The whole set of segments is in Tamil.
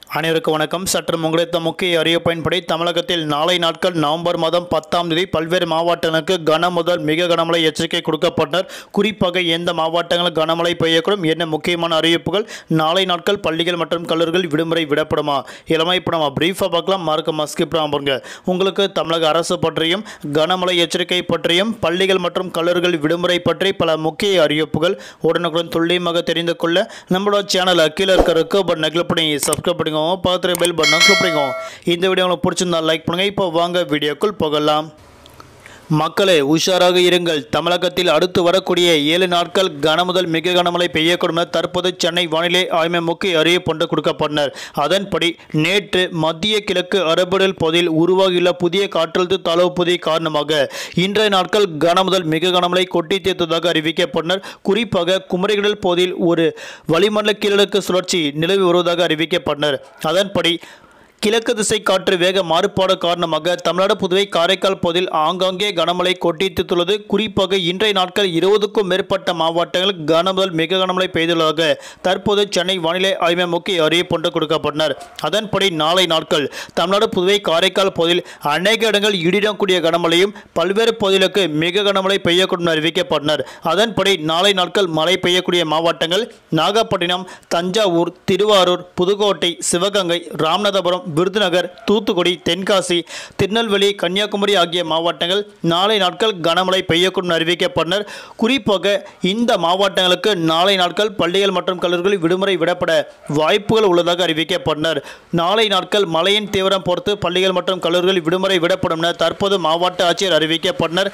அனைவருக்கும் வணக்கம் சற்று முன்குறித்த முக்கிய அறிவிப்பின்படி தமிழகத்தில் நாளை நாட்கள் நவம்பர் மாதம் பத்தாம் தேதி பல்வேறு மாவட்டங்களுக்கு கன முதல் மிக கனமழை எச்சரிக்கை கொடுக்கப்பட்டனர் குறிப்பாக எந்த மாவட்டங்களில் கனமழை பெய்யக்கூடும் என்ன முக்கியமான அறிவிப்புகள் நாளை நாட்கள் பள்ளிகள் மற்றும் கல்லூரிகள் விடுமுறை விடப்படுமா இளமை இப்போ நம்ம பிரீஃபாக பார்க்கலாம் மார்க்க மஸ்கிப் பாருங்க உங்களுக்கு தமிழக அரசு பற்றியும் கனமழை எச்சரிக்கை பற்றியும் பள்ளிகள் மற்றும் கல்லூரிகள் விடுமுறை பற்றி பல முக்கிய அறிவிப்புகள் உடனுக்குடன் துல்லியமாக தெரிந்து கொள்ள நம்மளோட சேனலை கீழே இருக்க இருக்க பட்டனை கிளிக் பண்ணி சப்ஸ்கிரைப் பண்ணிக்கோங்க பக்கத்தில் பெல் பட்டனை கிளிக் பண்ணிக்கோங்க இந்த வீடியோ உங்களுக்கு பிடிச்சிருந்தா லைக் பண்ணுங்கள் இப்போ வாங்க வீடியோக்குள் போகலாம் மக்களே உஷாராக இருங்கள் தமிழகத்தில் அடுத்து வரக்கூடிய ஏழு நாட்கள் கனமுதல் மிக கனமழை பெய்யக்கூடும் என தற்போது சென்னை வானிலை ஆய்வு முக்கிய அறிவிப்பு ஒன்று கொடுக்கப்பட்டனர் அதன்படி நேற்று மத்திய கிழக்கு அரபிடல் பகுதியில் உருவாகியுள்ள புதிய காற்றழுத்த தாழ்வு பகுதி காரணமாக இன்றைய நாட்கள் கனமுதல் மிக கனமழை கொட்டி தீர்த்ததாக அறிவிக்கப்பட்டனர் குறிப்பாக குமரிகடல் பகுதியில் ஒரு வளிமண்டல கீழடுக்கு சுழற்சி நிலவி வருவதாக அறிவிக்கப்பட்டனர் அதன்படி கிழக்கு திசை காற்று வேக மாறுபாடு காரணமாக தமிழ்நாடு புதுவை காரைக்கால் பகுதியில் ஆங்காங்கே கனமழை கொட்டித்துள்ளது குறிப்பாக இன்றைய நாட்கள் இருபதுக்கும் மேற்பட்ட மாவட்டங்களில் கனமுதல் மிக கனமழை பெய்துள்ளதாக தற்போது சென்னை வானிலை ஆய்வு மையம் முக்கிய அறிவிப்பு ஒன்று கொடுக்கப்பட்டனர் அதன்படி நாளை நாட்கள் தமிழ்நாடு புதுவை காரைக்கால் பகுதியில் அநேக இடங்கள் இடிடக்கூடிய கனமழையும் பல்வேறு பகுதிகளுக்கு மிக கனமழை பெய்யக்கூடும் என அறிவிக்கப்பட்டனர் அதன்படி நாளை நாட்கள் மழை பெய்யக்கூடிய மாவட்டங்கள் நாகப்பட்டினம் தஞ்சாவூர் திருவாரூர் புதுக்கோட்டை சிவகங்கை ராமநாதபுரம் விருதுநகர் தூத்துக்குடி தென்காசி திருநெல்வேலி கன்னியாகுமரி ஆகிய மாவட்டங்கள் நாளை நாட்கள் கனமழை பெய்யக்கூடும் என அறிவிக்கப்பட்டனர் குறிப்பாக இந்த மாவட்டங்களுக்கு நாளை நாட்கள் பள்ளிகள் மற்றும் கல்லூரிகளில் விடுமுறை விடப்பட வாய்ப்புகள் உள்ளதாக அறிவிக்கப்பட்டனர் நாளை நாட்கள் மழையின் தீவிரம் பொறுத்து பள்ளிகள் மற்றும் கல்லூரிகளில் விடுமுறை விடப்படும் என தற்போது மாவட்ட ஆட்சியர் அறிவிக்கப்பட்டனர்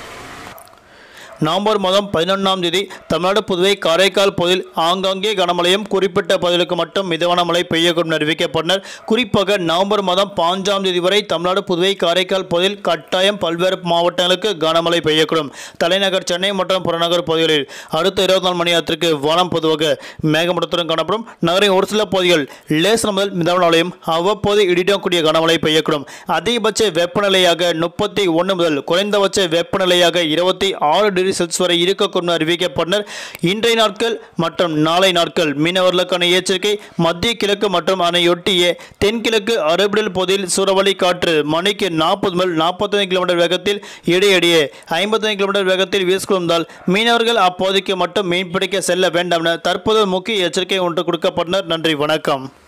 நவம்பர் மாதம் பதினொன்றாம் தேதி தமிழ்நாடு புதுவை காரைக்கால் பகுதியில் ஆங்காங்கே கனமழையும் குறிப்பிட்ட பகுதிகளுக்கு மட்டும் மிதமான மழை பெய்யக்கூடும் என அறிவிக்கப்பட்டனர் குறிப்பாக நவம்பர் மாதம் பாஞ்சாம் தேதி வரை தமிழ்நாடு புதுவை காரைக்கால் பகுதியில் கட்டாயம் பல்வேறு மாவட்டங்களுக்கு கனமழை பெய்யக்கூடும் தலைநகர் சென்னை மற்றும் புறநகர் பகுதிகளில் அடுத்த இருபத்தி நாலு மணி நேரத்திற்கு வானம் பொதுவாக மேகமூட்டத்துடன் காணப்படும் நகரின் ஒரு சில பகுதிகள் லேசர் முதல் மிதமான மழையும் அவ்வப்போது இடிடக்கூடிய கனமழை பெய்யக்கூடும் அதிகபட்ச வெப்பநிலையாக முப்பத்தி ஒன்று முதல் குறைந்தபட்ச வெப்பநிலையாக இருபத்தி ஆறு டிகிரி செல்சியஸ் வரை இருக்கக்கூடும் என அறிவிக்கப்பட்டனர் இன்றைய நாட்கள் மற்றும் நாளை நாட்கள் மீனவர்களுக்கான எச்சரிக்கை மத்திய கிழக்கு மற்றும் அதனையொட்டிய தென்கிழக்கு அரபிடல் பகுதியில் சூறாவளி காற்று மணிக்கு நாற்பது முதல் நாற்பத்தைந்து கிலோமீட்டர் வேகத்தில் இடையிடையே ஐம்பத்தைந்து கிலோமீட்டர் வேகத்தில் வீசிக்கொண்டால் மீனவர்கள் அப்பகுதிக்கு மட்டும் மீன்பிடிக்க செல்ல வேண்டாம் என தற்போது முக்கிய எச்சரிக்கை ஒன்று கொடுக்கப்பட்டனர் நன்றி வணக்கம்